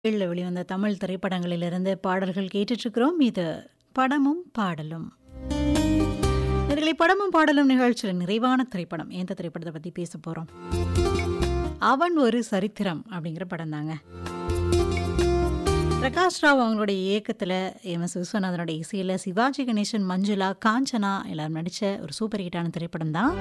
ஏழில் வெளிவந்த தமிழ் திரைப்படங்களிலிருந்து பாடல்கள் கேட்டுட்ருக்கிறோம் இது படமும் பாடலும் இதில் படமும் பாடலும் நிகழ்ச்சியில் நிறைவான திரைப்படம் எந்த திரைப்படத்தை பற்றி பேச போகிறோம் அவன் ஒரு சரித்திரம் அப்படிங்கிற படம் தாங்க பிரகாஷ் ராவ் அவங்களுடைய இயக்கத்தில் எம் எஸ் விஸ்வநாதனுடைய இசையில் சிவாஜி கணேசன் மஞ்சுளா காஞ்சனா எல்லாரும் நடித்த ஒரு சூப்பர் ஹிட்டான திரைப்படம் தான்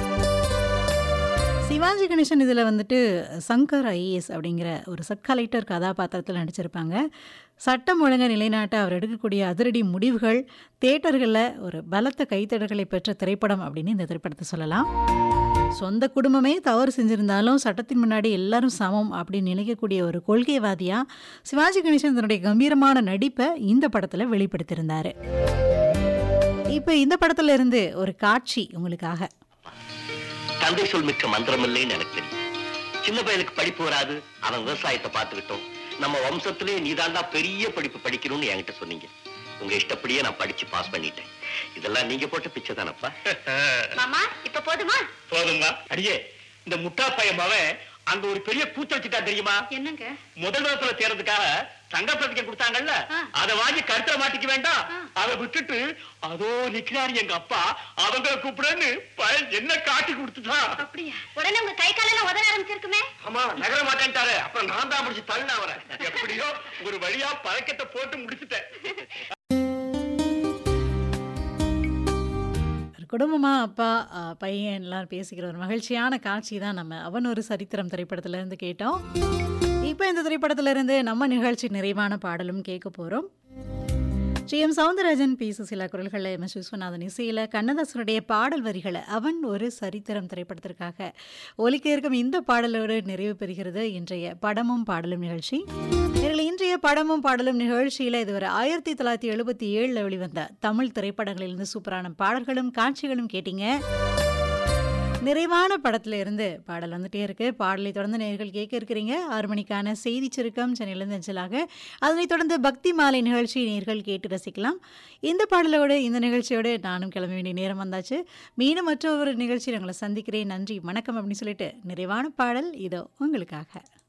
சிவாஜி கணேசன் இதில் வந்துட்டு சங்கர் ஐஏஎஸ் அப்படிங்கிற ஒரு சப் கலெக்டர் கதாபாத்திரத்தில் நடிச்சிருப்பாங்க சட்டம் ஒழுங்கை நிலைநாட்ட அவர் எடுக்கக்கூடிய அதிரடி முடிவுகள் தேட்டர்களில் ஒரு பலத்த கைத்தடர்களை பெற்ற திரைப்படம் அப்படின்னு இந்த திரைப்படத்தை சொல்லலாம் சொந்த குடும்பமே தவறு செஞ்சிருந்தாலும் சட்டத்தின் முன்னாடி எல்லாரும் சமம் அப்படின்னு நினைக்கக்கூடிய ஒரு கொள்கைவாதியாக சிவாஜி கணேசன் தன்னுடைய கம்பீரமான நடிப்பை இந்த படத்தில் வெளிப்படுத்தியிருந்தார் இப்போ இந்த படத்துல இருந்து ஒரு காட்சி உங்களுக்காக தந்தை சொல் மிக்க மந்திரம் இல்லைன்னு எனக்கு தெரியும் சின்ன பையனுக்கு படிப்பு வராது அவன் விவசாயத்தை பார்த்துக்கிட்டோம் நம்ம வம்சத்திலே நீதாண்டா பெரிய படிப்பு படிக்கணும்னு என்கிட்ட சொன்னீங்க உங்க இஷ்டப்படியே நான் படிச்சு பாஸ் பண்ணிட்டேன் இதெல்லாம் நீங்க போட்ட பிச்சை தானப்பா மாமா இப்ப போதுமா போதுமா அடியே இந்த முட்டா பையன் மவன் அங்க ஒரு பெரிய கூத்து வச்சுட்டா தெரியுமா என்னங்க முதல் வகுப்புல தேர்றதுக்காக தங்க பிரதிக்கை கொடுத்தாங்கல்ல ஆ. அத வாங்கி கருத்துல மாட்டிக்க வேண்டாம் ஆ. அத விட்டுட்டு அதோ நிக்கிறாரு எங்க அப்பா அவங்க கூப்பிடுன்னு பையன் என்ன காட்டி கொடுத்துட்டான் அப்படியா உடனே உங்க கை காலெல்லாம் உதற ஆரம்பிச்சிருக்குமே ஆமா நகர மாட்டேன்ட்டாரு அப்புறம் நான் தான் முடிச்சு தள்ளின அவரை எப்படியோ ஒரு வழியா பழக்கத்தை போட்டு முடிச்சுட்டேன் ஒரு குடும்பமாக அப்பா ஆ, பையன் எல்லாரும் பேசிக்கிற ஒரு மகிழ்ச்சியான காட்சி தான் நம்ம அவன் ஒரு சரித்திரம் திரைப்படத்துல இருந்து கேட்டோம் இப்போ இந்த திரைப்படத்துல இருந்து நம்ம நிகழ்ச்சி நிறைவான பாடலும் கேட்க போகிறோம் G M Soundararajan P Susheela குரல்களில் எம் எஸ் விஸ்வநாதன் இசையில் கண்ணதாசனுடைய பாடல் வரிகளை அவன் ஒரு சரித்திரம் திரைப்படத்திற்காக ஒலிக்க இருக்கும் இந்த பாடலோடு நிறைவு பெறுகிறது இன்றைய படமும் பாடலும் நிகழ்ச்சி இதில் இன்றைய படமும் பாடலும் நிகழ்ச்சியில் இதுவரை ஆயிரத்தி தொள்ளாயிரத்தி எழுபத்தி ஏழில் வெளிவந்த தமிழ் திரைப்படங்களிலிருந்து சூப்பரான பாடல்களும் காட்சிகளும் கேட்டீங்க நிறைவான படத்துல இருந்து பாடல் வந்துட்டே இருக்கு பாடலை தொடர்ந்து நேர்கள் கேட்க இருக்கிறீங்க ஆறு மணிக்கான செய்தி சுருக்கம் சென்னையிலிருந்து அஞ்சலாக அதனைத் தொடர்ந்து பக்தி மாலை நிகழ்ச்சி நேர்கள் கேட்டு ரசிக்கலாம் இந்த பாடலோடு இந்த நிகழ்ச்சியோடு நானும் கிளம்ப வேண்டிய நேரம் வந்தாச்சு மீண்டும் மற்றொரு நிகழ்ச்சியில் உங்களை சந்திக்கிறேன் நன்றி வணக்கம் அப்படின்னு சொல்லிட்டு நிறைவான பாடல் இதோ உங்களுக்காக